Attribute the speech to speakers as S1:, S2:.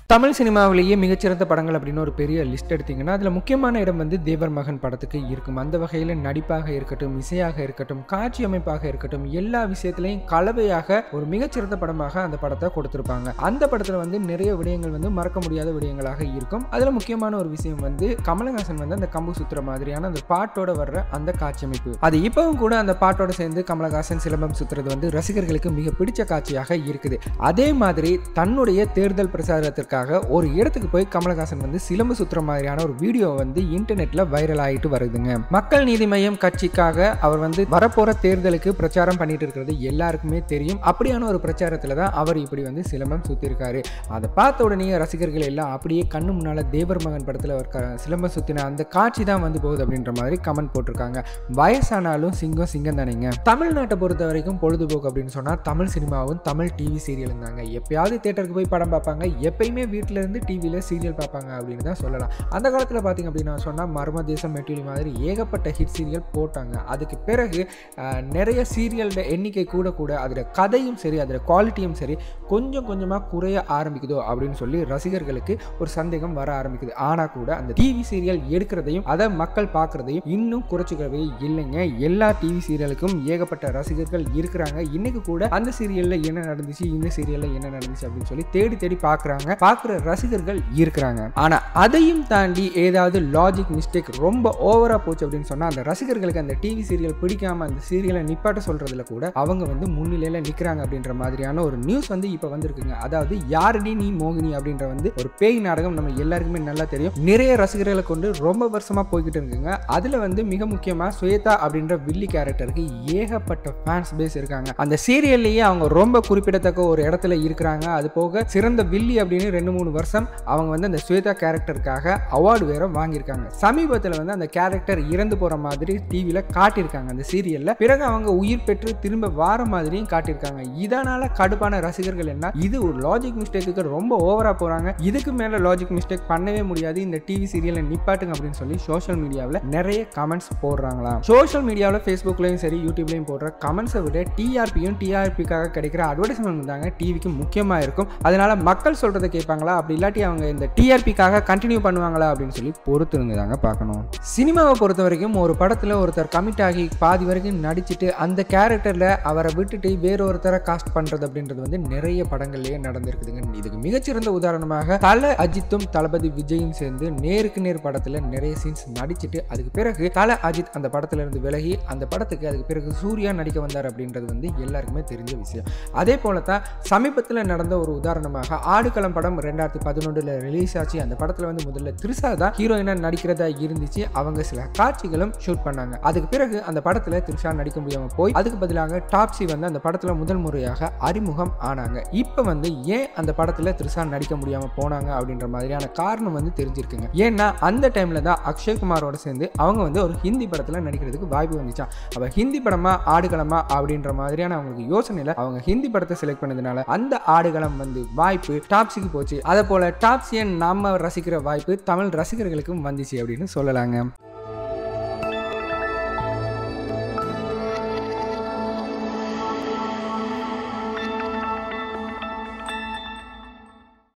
S1: தமிழ் சினிமாவிலேயே மிகச்சிறந்த படங்கள் அப்படின்னு ஒரு பெரிய லிஸ்ட் எடுத்தீங்கன்னா அதில் முக்கியமான இடம் வந்து தேவர் மகன் படத்துக்கு இருக்கும் அந்த வகையில் நடிப்பாக இருக்கட்டும் இசையாக இருக்கட்டும் காட்சி அமைப்பாக இருக்கட்டும் எல்லா விஷயத்திலையும் கலவையாக ஒரு மிகச்சிறந்த படமாக அந்த படத்தை கொடுத்துருப்பாங்க அந்த படத்தில் வந்து நிறைய விடயங்கள் வந்து மறக்க முடியாத விடயங்களாக இருக்கும் அதில் முக்கியமான ஒரு விஷயம் வந்து கமலஹாசன் வந்து அந்த கம்பு சுத்துற மாதிரியான அந்த பாட்டோட வர்ற அந்த காட்சி அமைப்பு அது இப்பவும் கூட அந்த பாட்டோட சேர்ந்து கமலஹாசன் சிலம்பம் சுத்துறது வந்து ரசிகர்களுக்கு மிக பிடிச்ச காட்சியாக இருக்குது அதே மாதிரி தன்னுடைய தேர்தல் பிரச்சாரத்திற்காக ஒரு இடத்துக்கு போய் கமலஹாசன் வந்து சிலம்பு சுத்துற மாதிரியான ஒரு வீடியோ வந்து இன்டர்நெட்ல வைரல் ஆகிட்டு வருதுங்க மக்கள் நீதி மய்யம் கட்சிக்காக அவர் வந்து வரப்போற தேர்தலுக்கு பிரச்சாரம் பண்ணிட்டு இருக்கிறது எல்லாருக்குமே தெரியும் அப்படியான ஒரு பிரச்சாரத்துல தான் அவர் இப்படி வந்து சிலம்பம் சுத்திருக்காரு அதை பார்த்த உடனே ரசிகர்கள் எல்லாம் அப்படியே கண்ணு முன்னால தேவர் மகன் படத்துல அவர் க- சிலம்பம் சுத்தின அந்த காட்சி தான் வந்து போகுது அப்படின்ற மாதிரி கமெண்ட் போட்டிருக்காங்க வயசானாலும் சிங்கம் சிங்கம் தானேங்க தமிழ்நாட்டை பொறுத்த வரைக்கும் பொழுதுபோக்கு அப்படின்னு சொன்னா தமிழ் சினிமாவும் தமிழ் டிவி சீரியலும் தாங்க எப்பயாவது தேட்டருக்கு போய் படம் பார்ப்பாங்க எப்பயுமே வீட்டில இருந்து டிவியில் சீரியல் பார்ப்பாங்க அப்படின்னு தான் சொல்லலாம் அந்த காலத்தில் பார்த்தீங்க அப்படின்னா சொன்னால் மர்ம தேசம் மெட்டீரியல் மாதிரி ஏகப்பட்ட ஹிட் சீரியல் போட்டாங்க அதுக்கு பிறகு ஆஹ், நிறைய சீரியலோட எண்ணிக்கை கூட கூட அதில் கதையும் சரி அதில் குவாலிட்டியும் சரி கொஞ்சம் கொஞ்சமாக குறைய ஆரம்பிக்குதோ அப்படின்னு சொல்லி ரசிகர்களுக்கு ஒரு சந்தேகம் வர ஆரம்பிக்குது ஆனால் கூட அந்த டிவி சீரியல் எடுக்கிறதையும் அதை மக்கள் பார்க்குறதையும் இன்னும் குறைச்சிக்கவே இல்லைங்க எல்லா டிவி சீரியலுக்கும் ஏகப்பட்ட ரசிகர்கள் இருக்கிறாங்க இன்னைக்கு கூட அந்த சீரியலில் என்ன நடந்துச்சு இந்த சீரியலில் என்ன நடந்துச்சு அப்படின்னு சொல்லி தேடி தேடி பார்க்குறாங்க பார்க்குற ரசிகர்கள் இருக்கிறாங்க ஆனால் அதையும் தாண்டி ஏதாவது லாஜிக் மிஸ்டேக் ரொம்ப ஓவராக போச்சு அப்படின்னு சொன்னால் அந்த ரசிகர்களுக்கு அந்த டிவி சீரியல் பிடிக்காம அந்த சீரியலை நிப்பாட்ட சொல்றதுல கூட அவங்க வந்து முன்னிலையில் நிற்கிறாங்க அப்படின்ற மாதிரியான ஒரு நியூஸ் வந்து இப்போ வந்திருக்குங்க அதாவது யாரடி நீ மோகினி அப்படின்ற வந்து ஒரு பேய் நாடகம் நம்ம எல்லாருக்குமே நல்லா தெரியும் நிறைய ரசிகர்களை கொண்டு ரொம்ப வருஷமா போய்கிட்டு இருக்குங்க அதுல வந்து மிக முக்கியமா சுவேதா அப்படின்ற வில்லி கேரக்டருக்கு ஏகப்பட்ட ஃபேன்ஸ் பேஸ் இருக்காங்க அந்த சீரியல்லையே அவங்க ரொம்ப குறிப்பிடத்தக்க ஒரு இடத்துல இருக்கிறாங்க அது போக சிறந்த வில்லி அப்படின்னு ரெண்டு மூணு வருஷம் அவங்க வந்து அந்த ஸ்வேதா கேரக்டருக்காக அவார்டு வேற வாங்கியிருக்காங்க சமீபத்தில் வந்து அந்த கேரக்டர் இறந்து போற மாதிரி டிவியில் காட்டியிருக்காங்க அந்த சீரியல்ல பிறகு அவங்க உயிர் பெற்று திரும்ப வார மாதிரியும் காட்டியிருக்காங்க இதனால கடுப்பான ரசிகர்கள் என்ன இது ஒரு லாஜிக் மிஸ்டேக்கு ரொம்ப ஓவரா போறாங்க இதுக்கு மேல லாஜிக் மிஸ்டேக் பண்ணவே முடியாது இந்த டிவி சீரியலை நிப்பாட்டுங்க அப்படின்னு சொல்லி சோஷியல் மீடியாவில் நிறைய கமெண்ட்ஸ் போடுறாங்களாம் சோஷியல் மீடியாவில் ஃபேஸ்புக்லையும் சரி யூடியூப்லையும் போடுற கமெண்ட்ஸை விட டிஆர்பியும் டிஆர்பிக்காக கிடைக்கிற அட்வர்டைஸ்மெண்ட் தாங்க டிவிக்கு முக்கியமாக இருக்கும் அதனால மக்கள் சொல்றதை கேட்பாங்களா அப்படி இல்லாட்டி அவங்க இந்த டிஆர்பிக்காக கண்டினியூ பண்ணுவாங்களா அப்படின்னு சொல்லி பொறுத்து இருந்து தாங்க பார்க்கணும் சினிமாவை பொறுத்த வரைக்கும் ஒரு படத்தில் ஒருத்தர் கமிட் ஆகி பாதி வரைக்கும் நடிச்சுட்டு அந்த கேரக்டரில் அவரை விட்டுட்டு வேறொருத்தரை காஸ்ட் பண்ணுறது அப்படின்றது வந்து நிறைய படங்கள்லேயே நடந்திருக்குதுங்க இதுக்கு மிகச்சிறந்த உதாரணமாக தல அஜித்தும் தளபதி விஜயும் சேர்ந்து நேருக்கு நேர் படத்தில் நிறைய சீன்ஸ் நடிச்சுட்டு அதுக்கு பிறகு தல அஜித் அந்த படத்துல இருந்து விலகி அந்த படத்துக்கு அதுக்கு பிறகு சூர்யா நடிக்க வந்தார் அப்படின்றது வந்து எல்லாருக்குமே தெரிஞ்ச விஷயம் அதே போல தான் சமீபத்தில் நடந்த ஒரு உதாரணமாக ஆடுகளம் படம் ரெண்டாயிரத்தி பதினொன்றில் ரிலீஸ் ஆச்சு அந்த படத்தில் வந்து முதல்ல திரிசா தான் ஹீரோயினாக நடிக்கிறதா இருந்துச்சு அவங்க சில காட்சிகளும் ஷூட் பண்ணாங்க அதுக்கு பிறகு அந்த படத்தில் திரிஷா நடிக்க முடியாமல் போய் அதுக்கு பதிலாக டாப்ஸி வந்து அந்த படத்தில் முதல் முறையாக அறிமுகம் ஆனாங்க இப்போ வந்து ஏன் அந்த படத்தில் திரிஷா நடிக்க முடியாமல் போனாங்க அப்படின்ற மாதிரியான காரணம் வந்து தெரிஞ்சிருக்குங்க ஏன்னா அந்த டைமில் தான் அக்ஷய் குமாரோட சேர்ந்து அவங்க வந்து ஒரு ஹிந்தி படத்தில் நடிக்கிறதுக்கு வாய்ப்பு வந்துச்சான் அப்போ ஹிந்தி படமா ஆடுகளமா அப்படின்ற மாதிரியான அவங்களுக்கு யோசனையில் அவங்க ஹிந்தி படத்தை செலக்ட் பண்ணதுனால அந்த ஆடுகளம் வந்து வாய்ப்பு டாப்ஸிக்கு போச்சு அதே போல் டாப்ஸியை நாம ரசிக்கிற வாய்ப்பு தமிழ் ரசிகர்களுக்கும் வந்துச்சு அப்படின்னு சொல்லலாங்க